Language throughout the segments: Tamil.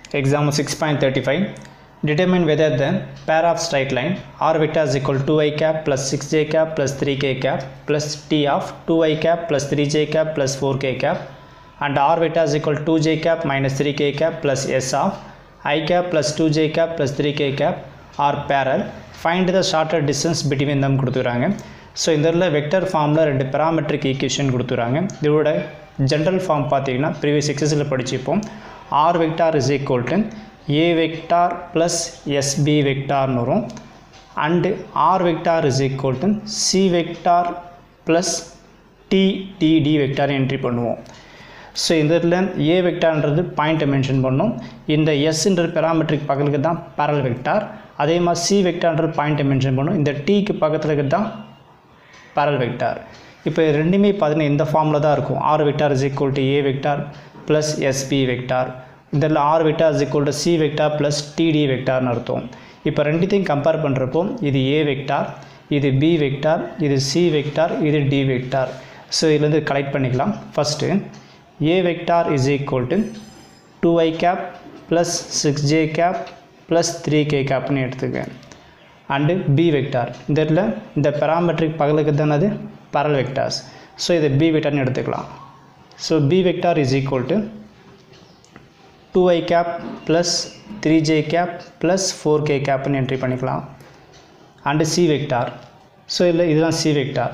Example 6.35 Determine whether the pair of straight line r vector is equal to 2i cap plus 6j cap plus 3k cap plus t of 2i cap plus 3j cap plus 4k cap and r vector is equal to 2j cap minus 3k cap plus s of i cap plus 2j cap plus 3k cap are parallel find the shorter distance between them கொடுத்துக்கிறாங்க ஸோ இந்த இடத்துல வெக்டர் ஃபார்மில் ரெண்டு பேராமெட்ரிக் ஈக்குவேஷன் கொடுத்துறாங்க இதோட ஜென்ரல் ஃபார்ம் பார்த்தீங்கன்னா ப்ரீவியஸ் எக்ஸஸில் படிச்சுப்போம் R vector is equal to A vector plus S B வெக்டார்னு வரும் and R vector is equal to C vector plus T D vector entry பண்ணுவோம் ஸோ இந்த இதில் ஏ வெக்டார்ன்றது பாயிண்ட்டை மென்ஷன் பண்ணோம் இந்த எஸ்ன்றது பெராமெட்ரிக் பக்கத்துக்கு தான் பேரல் வெக்டார் அதே மாதிரி சி வெக்டார்ன்றது பாயிண்ட்டை மென்ஷன் பண்ணோம் இந்த டீக்கு பக்கத்தில் இருக்கிறது தான் பேரல் வெக்டார் இப்போ இது ரெண்டுமே பார்த்தீங்கன்னா இந்த ஃபார்மில் தான் இருக்கும் R vector is equal to A vector plus S B vector இதில் R vector is equal to C vector plus T D வெக்டார்னு அர்த்தம் இப்போ ரெண்டுத்தையும் கம்பேர் பண்ணுறப்போ இது ஏ வெக்டார் இது பி வெக்டார் இது சி வெக்டார் இது டி வெக்டார் ஸோ இதுலேருந்து கலெக்ட் பண்ணிக்கலாம் first A vector is equal to two I cap plus six J cap plus three K கேப்னு எடுத்துக்க அண்டு பி வெக்டார் இந்த இடத்துல இந்த பெராமெட்ரிக் பகலுக்கு தானே அது பரல் வெக்டார்ஸ் ஸோ இதை பி வெக்டார்னு எடுத்துக்கலாம் so B vector is equal to two I cap plus three J cap plus four K கேப்னு என்ட்ரி பண்ணிக்கலாம் அண்டு சி வெக்டார் ஸோ இல்லை இதுதான் C vector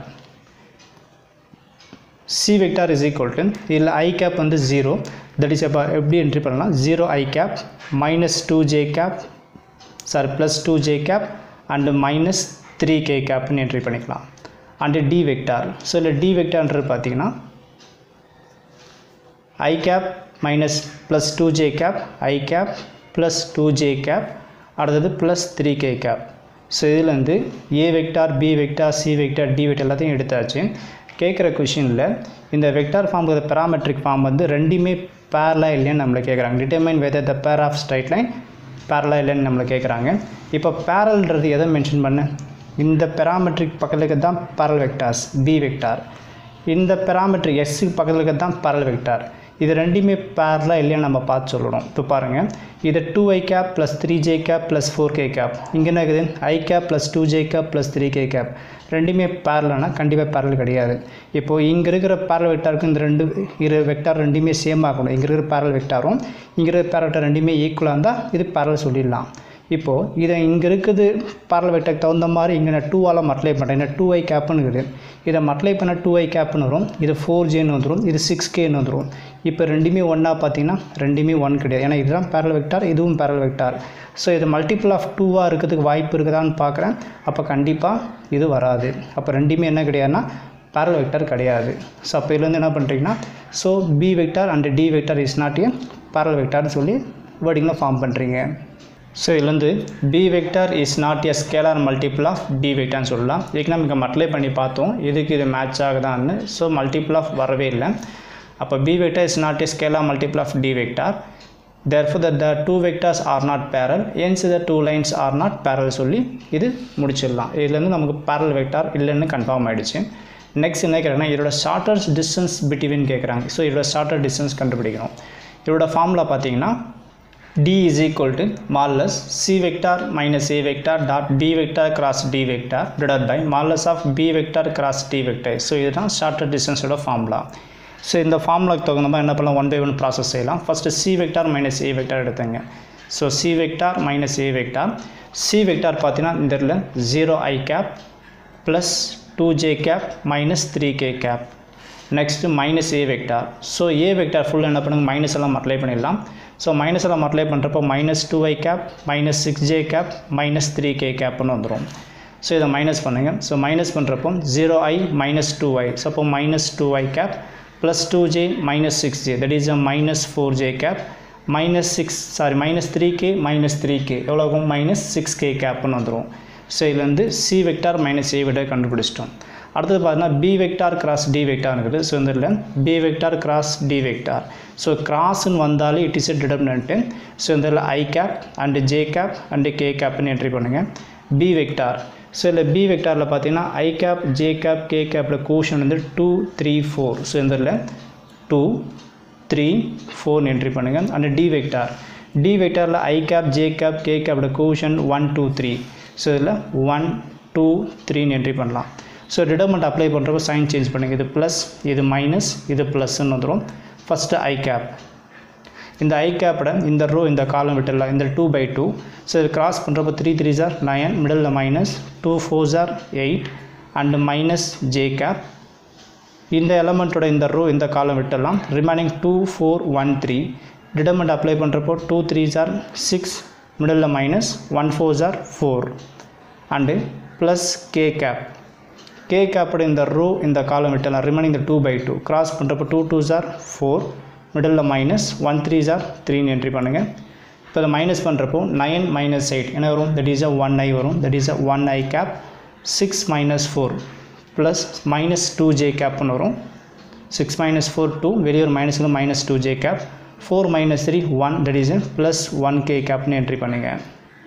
C vector is equal to இதில் ஐ கேப் வந்து ஜீரோ தட் இஸ் அப்போ எப்படி என்ட்ரி பண்ணலாம் zero I cap minus two J cap sorry plus two J cap and minus three K கேப்னு என்ட்ரி பண்ணிக்கலாம் அண்டு டி வெக்டார் ஸோ இல்லை டி வெக்டார்ன்றது பார்த்தீங்கன்னா I cap minus plus two J cap I cap plus two J cap அடுத்தது plus three K cap so இதுலேருந்து A vector B vector C vector D vector எல்லாத்தையும் எடுத்தாச்சு கேட்குற கொஷினில் இந்த வெக்டார் ஃபார்முக்கு பெராமெட்ரிக் ஃபார்ம் வந்து ரெண்டுமே பேரலா இல்லைன்னு நம்மளை கேட்குறாங்க determine whether the pair of straight line பேரலா இல்லைன்னு நம்மளை கேட்குறாங்க இப்போ பேரல்ன்றது எதை மென்ஷன் பண்ண இந்த பெராமெட்ரிக் பக்கத்துக்கு தான் பேரல் வெக்டார்ஸ் பி வெக்டார் இந்த பெராமெட்ரிக் எஸ்ஸுக்கு பக்கத்துக்கு தான் பேரல் வெக்டார் இது ரெண்டுமே பேரலாக இல்லையா நம்ம பார்த்து சொல்லணும் இப்போ பாருங்கள் இது two I cap plus three J cap plus four K cap இங்கே என்ன இருக்குது I cap plus two J cap plus three K cap ரெண்டுமே பேரலனா கண்டிப்பாக பேரல் கிடையாது இப்போது இங்கே இருக்கிற பேரல் வெக்டாருக்கு இந்த ரெண்டு இரு வெக்டார் ரெண்டுமே சேம் ஆகணும் இங்கே இருக்கிற பேரல் வெக்டாரும் இங்கே இருக்கிற பேரல் வெக்டார் ரெண்டுமே ஈக்குவலாக இருந்தால் இது பேரல் சொல்லிடலாம் இப்போது இதை இங்கே இருக்குது பேரல் வெக்டருக்கு தகுந்த மாதிரி இங்கே நான் டூவால் மல்டிப்ளை பண்ணுறேன் இந்த டூ ஐ கேப்னு இருக்குது இதை மல்டிப்ளை பண்ண டூ ஐ கேப்னு வரும் இது ஃபோர் ஜேன்னு வந்துடும் இது சிக்ஸ் கேன்னு வந்துடும் இப்போ ரெண்டுமே ஒன்றா பார்த்தீங்கன்னா ரெண்டுமே ஒன் கிடையாது ஏன்னா இதுதான் பேரல் வெக்டார் இதுவும் பேரல் வெக்டார் ஸோ இது மல்டிபிள் ஆஃப் டூவாக இருக்கிறதுக்கு வாய்ப்பு இருக்குதான்னு பார்க்குறேன் அப்போ கண்டிப்பாக இது வராது அப்போ ரெண்டுமே என்ன கிடையாதுன்னா பேரல் வெக்டார் கிடையாது ஸோ அப்போ இதுலேருந்து என்ன பண்ணுறீங்கன்னா so B vector and D vector is not a parallel வெக்டார்னு சொல்லி வேர்டிங்கில் ஃபார்ம் பண்ணுறீங்க ஸோ இதுலேருந்து B vector is not a scalar multiple of D வெக்டார்னு சொல்லலாம் இதுக்கு நம்ம இங்கே மல்டிப்ளை பண்ணி பார்த்தோம் இதுக்கு இது மேட்ச் ஆகுதான்னு ஸோ மல்டிபிள் ஆஃப் வரவே இல்லை அப்போ B vector is not a scalar multiple of D vector therefore that the two vectors are not parallel hence the two lines are not parallel சொல்லி இது முடிச்சிடலாம் இதுலேருந்து நமக்கு parallel vector இல்லைன்னு கன்ஃபார்ம் ஆகிடுச்சு நெக்ஸ்ட் என்ன கேட்குறாங்கன்னா இதோட ஷார்ட்டஸ்ட் டிஸ்டன்ஸ் பிட்வீன் கேட்குறாங்க ஸோ இதோட ஷார்ட்டர் டிஸ்டன்ஸ் கண்டுபிடிக்கணும் இதோட ஃபார்முலா பார்த்தீங்கன்னா d is equal to modulus c vector minus a vector dot b vector cross d vector divided by modulus of b vector cross d vector so இதுதான் ஷார்ட்டர் டிஸ்டன்ஸோட ஃபார்முலா ஸோ இந்த ஃபார்முலாக்கு தகுந்த மாதிரி என்ன பண்ணலாம் ஒன் பை ஒன் ப்ராசஸ் செய்யலாம் first C vector minus A vector எடுத்துங்க so C vector minus A vector C vector பார்த்தீங்கன்னா இந்த இடத்துல zero I cap plus two J cap minus three K cap next minus A vector so A vector ஃபுல்லாக என்ன பண்ணுங்க மைனஸ் எல்லாம் மல்டிப்ளை பண்ணிடலாம் ஸோ மைனஸ் எல்லாம் மல்டிப்ளை பண்ணுறப்போ minus two I cap minus six J cap minus three K கேப்னு வந்துடும் ஸோ இதை மைனஸ் பண்ணுங்கள் ஸோ மைனஸ் பண்ணுறப்போ zero I minus two I so அப்போ minus two I cap plus 2j minus 6j that is a minus 4j cap minus 6 sorry minus 3k minus 3k எவ்வளோ ஆகும் minus 6k கேப்னு வந்துடும் ஸோ இதுலேருந்து C vector minus A vector கண்டுபிடிச்சிட்டோம் அடுத்தது பார்த்தீங்கன்னா B vector cross D vector இருக்குது ஸோ இந்த இதில் B vector cross D vector so கிராஸ்ன்னு வந்தாலே it is a determinant so இந்த இதில் I cap and J cap and K கேப்னு என்ட்ரி பண்ணுங்கள் பி வெக்டார் ஸோ இதில் பி வெக்டாரில் பார்த்தீங்கன்னா I cap J cap K கேப்பில் கோஷன் வந்து டூ த்ரீ ஃபோர் ஸோ இந்த இதில் டூ த்ரீ ஃபோர்னு என்ட்ரி பண்ணுங்கள் அண்ட் டி வெக்டார் டி வெக்டாரில் I cap J cap K கேப்போட quotient one two three so இதில் ஒன் டூ த்ரீன்னு என்ட்ரி பண்ணலாம் ஸோ டிடர்மெண்ட் அப்ளை பண்ணுறப்போ சைன் சேஞ்ச் பண்ணுங்க இது ப்ளஸ் இது மைனஸ் இது ப்ளஸ்ன்னு வந்துடும் ஃபஸ்ட்டு ஐ கேப் இந்த ஐ கேப்போட இந்த ரோ இந்த காலம் விட்டுடலாம் இந்த டூ பை டூ ஸோ இது கிராஸ் பண்ணுறப்போ த்ரீ த்ரீ ஜார் nine middle minus two four ஜார் eight and minus J cap இந்த எலமெண்ட்டோட இந்த ரோ இந்த காலம் விட்டுடலாம் remaining two four one three determinant apply பண்ணுறப்போ டூ த்ரீ ஜார் six middle minus one four ஜார் four and plus K cap K கேப்போட இந்த ரோ இந்த காலம் விட்டலாம் ரிமைனிங் இந்த டூ பை டூ கிராஸ் பண்ணுறப்போ two two jar four middle minus one three ஜார் த்ரீன்னு என்ட்ரி பண்ணுங்கள் இப்போ இதை மைனஸ் பண்ணுறப்போ நைன் மைனஸ் எயிட் என்ன வரும் that is a one I வரும் that is a one I cap six minus four plus minus two J கேப்னு வரும் சிக்ஸ் மைனஸ் ஃபோர் டூ வெளியே ஒரு மைனஸுக்கு minus two J cap four minus three one that is plus one K கேப்னு என்ட்ரி பண்ணுங்கள்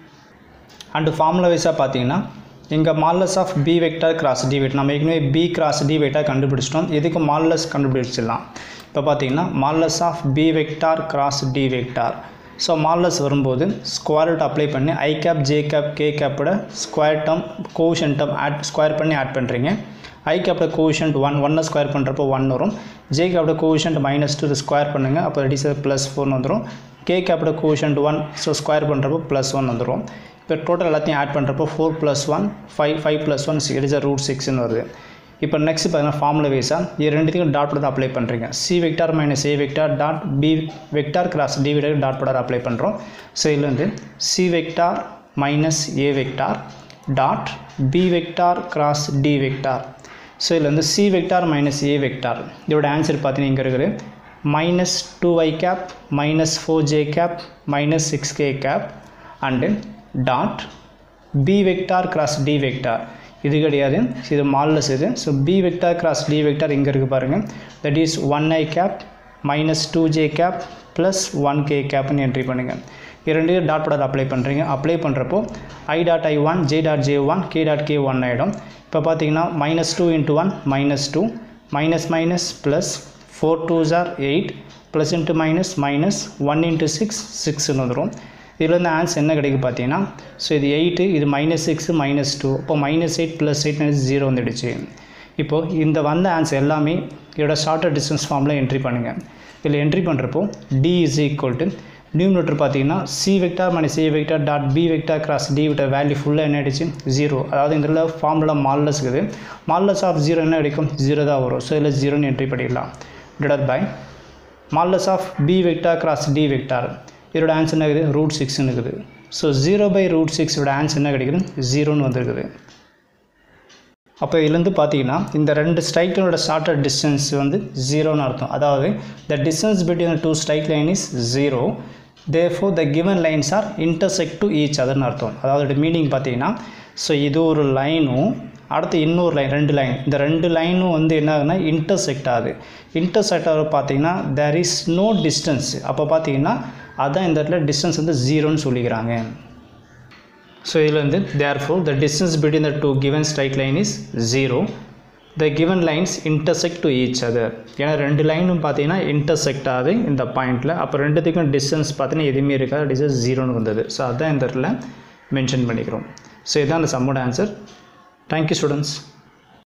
அண்டு ஃபார்முலா வைஸாக பார்த்தீங்கன்னா இங்கே modulus of B vector cross D vector நம்ம ஏற்கனவே பி கிராஸ் டி வெக்டார் கண்டுபிடிச்சிட்டோம் இதுக்கு மால்லஸ் கண்டுபிடிச்சிடலாம் இப்போ பார்த்தீங்கன்னா modulus of B vector cross D vector so modulus வரும்போது ஸ்கொயர் ரூட் அப்ளை பண்ணி I cap J cap K கேப்போட square term quotient term add square பண்ணி ஆட் பண்ணுறீங்க ஐ கேப்போட கோஷன்ட் ஒன் ஒன்னை ஸ்கொயர் பண்ணுறப்போ ஒன் வரும் ஜே கேப்போட கோஷன்ட் மைனஸ் டூ ஸ்கொயர் பண்ணுங்கள் அப்போ ரெடிஸ் ப்ளஸ் ஃபோர்னு வந்துடும் கே கேப்போட கோஷன்ட் ஒன் ஸோ ஸ்கொயர் பண்ணுறப்போ ப்ளஸ் ஒன் வந்துடும் இப்போ டோட்டல் எல்லாத்தையும் ஆட் பண்ணுறப்போ four plus one five five plus one it is root சிக்ஸ்னு வருது இப்போ நெக்ஸ்ட் பார்த்தீங்கன்னா ஃபார்முலா வைஸாக இது ரெண்டுத்தையும் டாட் ப்ராடக்ட் அப்ளை பண்ணுறீங்க C vector minus A vector dot B vector cross D vector dot product apply பண்ணுறோம் ஸோ இதில் வந்து C vector minus A vector dot B vector cross D vector so இதில் வந்து C vector minus A vector இதோட ஆன்சர் பார்த்தீங்கன்னா இங்கே இருக்குது minus two I cap minus four J cap minus six K cap and dot B vector cross D vector இது கிடையாது இது மால்லஸ் இது so B vector cross D vector இங்கே இருக்குது பாருங்கள் that is one I cap minus two J cap plus one K கேப்னு என்ட்ரி பண்ணுங்கள் இரண்டையும் டாட் ப்ராடக்ட் அப்ளை பண்ணுறீங்க அப்ளை பண்ணுறப்போ I dot I one J dot J one K dot K one ஆகிடும் இப்போ பார்த்தீங்கன்னா minus two into one minus two minus minus plus four two ஜார் eight plus into minus minus one into six சிக்ஸ்னு வந்துடும் இதில் வந்து ஆன்சர் என்ன கிடைக்கும் பார்த்தீங்கன்னா ஸோ இது எயிட்டு இது மைனஸ் சிக்ஸு மைனஸ் டூ இப்போ minus eight plus eight zero வந்துடுச்சு இப்போது இந்த வந்த ஆன்சர் எல்லாமே இதோட ஷார்ட்டர் டிஸ்டன்ஸ் ஃபார்மில் என்ட்ரி பண்ணுங்கள் இதில் என்ட்ரி பண்ணுறப்போ D is equal to numerator பார்த்தீங்கன்னா C vector minus A vector dot B vector cross D vector value ஃபுல்லாக என்ன ஆயிடுச்சு ஜீரோ அதாவது இதில் ஃபார்முலா மால்லஸ் இருக்குது மால்லஸ் ஆஃப் ஜீரோ என்ன கிடைக்கும் ஜீரோ தான் வரும் ஸோ இதில் ஜீரோன்னு என்ட்ரி பண்ணிடலாம் divide by modulus of B vector cross D vector இதோட ஆன்சர் என்ன இருக்குது ரூட் சிக்ஸ்னு இருக்குது ஸோ ஜீரோ பை ரூட் சிக்ஸோட ஆன்சர் என்ன கிடைக்குது ஜீரோன்னு வந்திருக்குது அப்போ இதுலேருந்து பார்த்தீங்கன்னா இந்த ரெண்டு ஸ்ட்ரைக்களோட ஷார்ட்டர் டிஸ்டன்ஸ் வந்து ஜீரோன்னு அர்த்தம் அதாவது the distance between two straight line is zero therefore the given lines are intersect to each அதர்னு அர்த்தம் அதாவது மீனிங் பார்த்தீங்கன்னா ஸோ இது ஒரு லைனும் அடுத்து இன்னொரு லைன் ரெண்டு லைன் இந்த ரெண்டு லைனும் வந்து என்ன ஆகுதுன்னா இன்டர்செக்ட் ஆகுது இன்டர்செக்ட் ஆக பார்த்தீங்கன்னா தேர் இஸ் நோ டிஸ்டன்ஸ் அப்போ பார்த்தீங்கன்னா அதான் இந்த இடத்துல டிஸ்டன்ஸ் வந்து ஜீரோன்னு சொல்லிக்கிறாங்க ஸோ இதில் வந்து therefore the distance between the two given straight line is zero the given lines intersect to each other ஏன்னா ரெண்டு லைனும் பார்த்தீங்கன்னா இன்டர்செக்ட் ஆகுது இந்த பாயிண்டில் அப்போ ரெண்டுத்துக்கும் டிஸ்டன்ஸ் பார்த்தீங்கன்னா எதுவுமே இருக்காது டிஸ்டன்ஸ் ஜீரோன்னு வந்தது ஸோ அதான் இந்த இடத்துல மென்ஷன் பண்ணிக்கிறோம் ஸோ இதுதான் அந்த சம்மோட ஆன்சர் தேங்க்யூ ஸ்டூடெண்ட்ஸ்